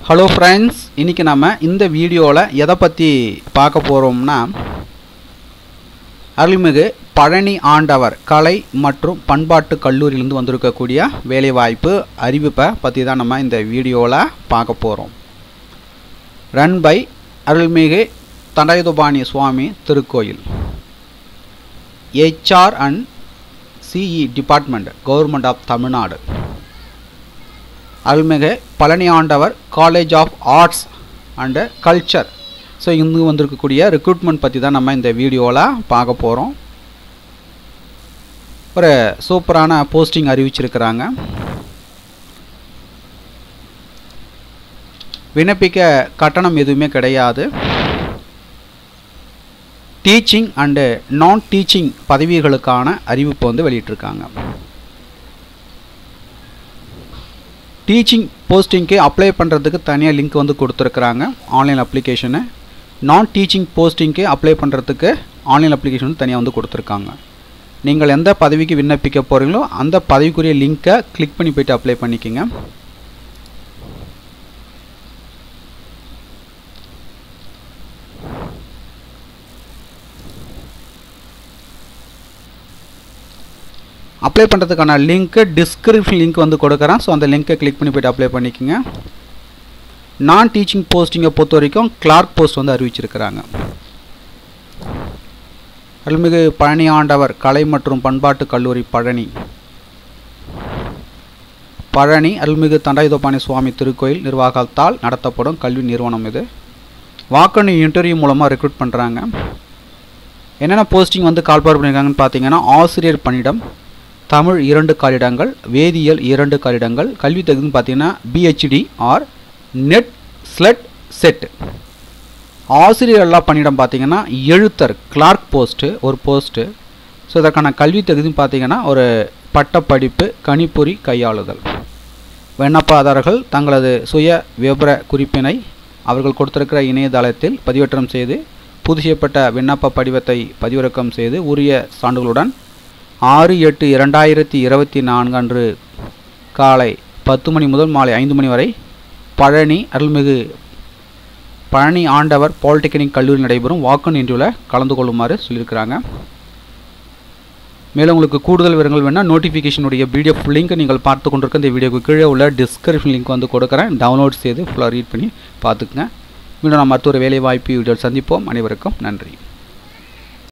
hello friends இன்றைக்கி நம்ம இந்த வீடியோவில் எதை பற்றி பார்க்க போகிறோம்னா அருள்மிகு பழனி ஆண்டவர் கலை மற்றும் பண்பாட்டு கல்லூரியிலிருந்து வந்திருக்கக்கூடிய வேலைவாய்ப்பு அறிவிப்பை பற்றி தான் நம்ம இந்த வீடியோவில் பார்க்க போகிறோம் ரன் பை அருள்மிகு தண்டாயுதபாணி சுவாமி திருக்கோயில் HR and CE department government of Tamil Nadu அருள்மிகு Palani Andavar college of arts and culture so இங்கு வந்திருக்கக்கூடிய ரெக்ரூட்மெண்ட் பற்றி தான் நம்ம இந்த வீடியோவில் பார்க்க போகிறோம் ஒரு சூப்பரான போஸ்டிங் அறிவிச்சிருக்கிறாங்க விண்ணப்பிக்க கட்டணம் எதுவுமே கிடையாது டீச்சிங் அண்டு நான் டீச்சிங் பதவிகளுக்கான அறிவிப்பு வந்து வெளியிட்டிருக்காங்க டீச்சிங் போஸ்டிங்க்கு அப்ளை பண்ணுறதுக்கு தனியாக லிங்க் வந்து கொடுத்துருக்குறாங்க ஆன்லைன் அப்ளிகேஷனு நான் டீச்சிங் போஸ்டிங்க்கு அப்ளை பண்ணுறதுக்கு ஆன்லைன் அப்ளிகேஷன் வந்து தனியாக வந்து கொடுத்துருக்காங்க நீங்கள் எந்த பதவிக்கு விண்ணப்பிக்க போகிறீங்களோ அந்த பதவிக்குரிய லிங்க்கை கிளிக் பண்ணி போய்ட்டு அப்ளை பண்ணிக்கோங்க அப்ளை பண்ணுறதுக்கான லிங்க்கு டிஸ்கிரிப்ஷன் லிங்க் வந்து கொடுக்குறேன் ஸோ அந்த லிங்க்கை கிளிக் பண்ணி போய்ட்டு அப்ளை பண்ணிக்கோங்க நான் டீச்சிங் போஸ்டிங்கை பொறுத்த வரைக்கும் கிளார்க் போஸ்ட் வந்து அறிவிச்சிருக்கிறாங்க அருள்மிகு பழனி ஆண்டவர் கலை மற்றும் பண்பாட்டு கல்லூரி பழனி பழனி அருள்மிகு தண்டாயுதபாணி சுவாமி திருக்கோயில் நிர்வாகத்தால் நடத்தப்படும் கல்வி நிறுவனம் இது வாக்கணி இன்டர்வியூ மூலமாக ரெக்ரூட் பண்ணுறாங்க என்னென்ன போஸ்டிங் வந்து கால்பாடு பண்ணியிருக்காங்கன்னு பார்த்தீங்கன்னா ஆசிரியர் பணியிடம் தமிழ் இரண்டு காலிடங்கள் வேதியியல் இரண்டு காலிடங்கள் கல்வி தகுதின்னு பார்த்தீங்கன்னா PhD or NET SLET SET ஆசிரியர் எல்லா பணியிடம் பார்த்தீங்கன்னா எழுத்தர் கிளார்க் போஸ்ட்டு ஒரு போஸ்ட்டு ஸோ இதற்கான கல்வி தகுதின்னு பார்த்தீங்கன்னா ஒரு பட்டப்படிப்பு கணிப்பொறி கையாளுதல் விண்ணப்பதாரர்கள் தங்களது சுய விவர குறிப்பினை அவர்கள் கொடுத்திருக்கிற இணையதளத்தில் பதிவேற்றம் செய்து புது செய்யப்பட்ட விண்ணப்ப படிவத்தை பதிவிறக்கம் செய்து உரிய சான்றுகளுடன் ஆறு எட்டு இரண்டாயிரத்தி இருபத்தி நான்கு அன்று காலை பத்து மணி முதல் மாலை ஐந்து மணி வரை பழனி அருள்மிகு பழனி ஆண்டவர் பாலிடெக்னிக் கல்லூரி நடைபெறும் வாக்கன் இன்டர்வியூவில் கலந்து கொள்ளுமாறு சொல்லியிருக்கிறாங்க மேலும் உங்களுக்கு கூடுதல் விவரங்கள் வேணால் நோட்டிஃபிகேஷனுடைய பிடிஎஃப் லிங்க் நீங்கள் பார்த்து கொண்டிருக்க இந்த வீடியோக்கு கீழே உள்ள டிஸ்கிரிப்ஷன் லிங்க் வந்து கொடுக்குறேன் டவுன்லோட் செய்து ஃபுல்லாக ரீட் பண்ணி பார்த்துக்குங்க மீண்டும் நாம் மற்றொரு வேலைவாய்ப்பு வீடியோ சந்திப்போம் அனைவருக்கும் நன்றி